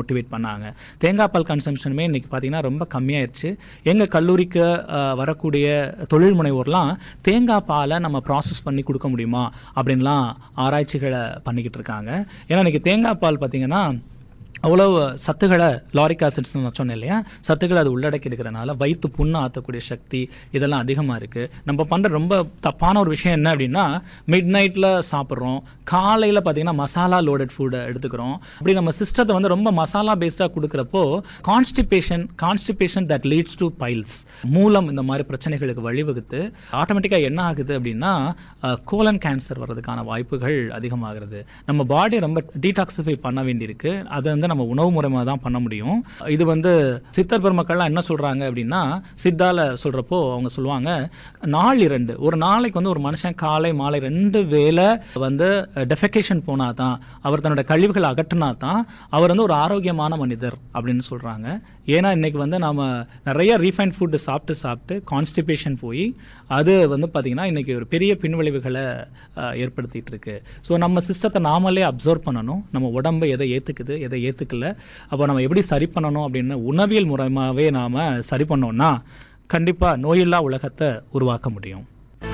motivate பண்ணாங்க தேங்காய் பால் கன்சம்ஷனுமே இன்னைக்கு பார்த்தீங்கன்னா ரொம்ப கம்மியாயிருச்சு எங்கள் கல்லூரிக்கு அஹ், வரக்கூடிய தொழில் முனைவோர்லாம் தேங்காய் பாலை நம்ம ப்ராசஸ் பண்ணி கொடுக்க முடியுமா அப்படின்லாம் ஆராய்ச்சிகளை பண்ணிக்கிட்டு இருக்காங்க ஏன்னா இன்னைக்கு தேங்காய் பால் பார்த்தீங்கன்னா அவ்வளவு சத்துக்களை லாரிக் ஆசிட்ஸ் நான் சொன்னேன் இல்லையா சத்துக்களை அது உள்ளடக்கி இருக்கிறனால வயிற்று புண்ணு ஆற்றக்கூடிய சக்தி இதெல்லாம் அதிகமாக இருக்குது நம்ம பண்ணுற ரொம்ப தப்பான ஒரு விஷயம் என்ன அப்படின்னா மிட் நைட்டில் சாப்பிட்றோம் காலையில் பார்த்தீங்கன்னா மசாலா லோடட் ஃபுட்டை எடுத்துக்கிறோம் அப்படி நம்ம சிஸ்டத்தை வந்து ரொம்ப மசாலா பேஸ்டாக கொடுக்குறப்போ constipation constipation that leads to piles மூலம் இந்த மாதிரி பிரச்சனைகளுக்கு வழிவகுத்து ஆட்டோமேட்டிக்காக என்ன ஆகுது அப்படின்னா கோலன் கேன்சர் வர்றதுக்கான வாய்ப்புகள் அதிகமாகிறது நம்ம பாடி ரொம்ப டீடாக்சிஃபை பண்ண வேண்டியிருக்கு அதை வந்து நம்ம உணவு முறைமாக தான் பண்ண முடியும் இது வந்து சித்தர் பெருமக்கள்லாம் என்ன சொல்கிறாங்க அப்படின்னா சித்தால சொல்கிறப்போ அவங்க சொல்லுவாங்க நாள் இரண்டு ஒரு நாளைக்கு வந்து ஒரு மனுஷன் காலை மாலை ரெண்டு வேளை வந்து டெஃபெகேஷன் போனால் தான் அவர் தன்னோட கழிவுகளை அகற்றினா தான் அவர் வந்து ஒரு ஆரோக்கியமான மனிதர் அப்படின்னு சொல்கிறாங்க ஏன்னா இன்னைக்கு வந்து நாம நிறைய ரீஃபைன் ஃபுட்டு சாப்பிட்டு சாப்பிட்டு கான்ஸ்டிபேஷன் போய் அது வந்து பார்த்திங்கன்னா இன்னைக்கு ஒரு பெரிய பின்விளைவுகளை அஹ், ஏற்படுத்திட்டு இருக்கு ஸோ நம்ம சிஸ்டத்தை நாமளே அப்சர்வ் பண்ணணும் நம்ம உடம்பு எதை ஏற்றுக்குது எதை ஏற்றுக்கல அப்போ நம்ம எப்படி சரி பண்ணணும் அப்படின்னு உணவியல் முறையாகவே நாம் சரி பண்ணோம்னா கண்டிப்பாக நோயில்லா உலகத்தை உருவாக்க முடியும்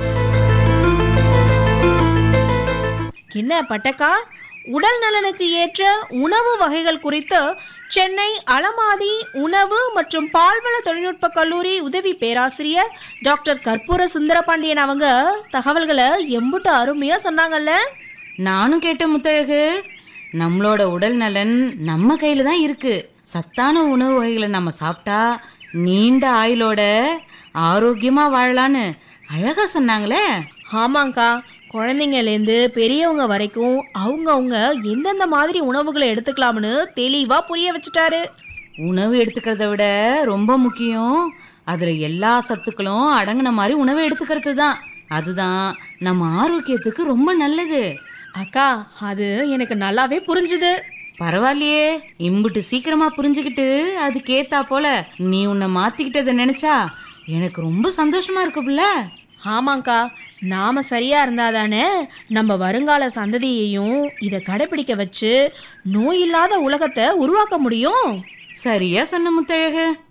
என்ன பட்டக்கா உடல் நலனுக்கு ஏற்ற உணவு வகைகள் குறித்து சென்னை அலமாதி உணவு மற்றும் பால்வள தொழில்நுட்ப கல்லூரி உதவி பேராசிரியர் டாக்டர் கற்பூர சுந்தரபாண்டியன் அவங்க தகவல்களை எம்புட்டு அருமையா சொன்னாங்கல்ல நானும் கேட்டேன் முத்தழகு நம்மளோட உடல் நலன் நம்ம கையில தான் இருக்கு சத்தான உணவு வகைகளை நம்ம சாப்பிட்டா நீண்ட ஆயுளோட ஆரோக்கியமா வாழலான்னு அழகா சொன்னாங்களே ஆமாங்க்கா குழந்தைங்கலேருந்து பெரியவங்க வரைக்கும் அவங்கவுங்க எந்தெந்த மாதிரி உணவுகளை எடுத்துக்கலாம்னு தெளிவா புரிய வச்சுட்டாரு உணவு எடுத்துக்கிறத விட ரொம்ப முக்கியம் அதுல எல்லா சத்துக்களும் அடங்கின மாதிரி உணவை எடுத்துக்கிறது தான் அதுதான் நம்ம ஆரோக்கியத்துக்கு ரொம்ப நல்லது அக்கா அது எனக்கு நல்லாவே புரிஞ்சுது பரவாயில்லையே இம்புட்டு சீக்கிரமா புரிஞ்சுக்கிட்டு அதுக்கேத்தா போல நீ உன்னை மாத்திக்கிட்டதை நினைச்சா எனக்கு ரொம்ப சந்தோஷமா இருக்கு புள்ள ஆமாங்க்கா நாம சரியா இருந்தாதானே நம்ம வருங்கால சந்ததியையும் இதை கடைபிடிக்க வச்சு நோய் இல்லாத உலகத்தை உருவாக்க முடியும் சரியா சொன்ன முத்தழகு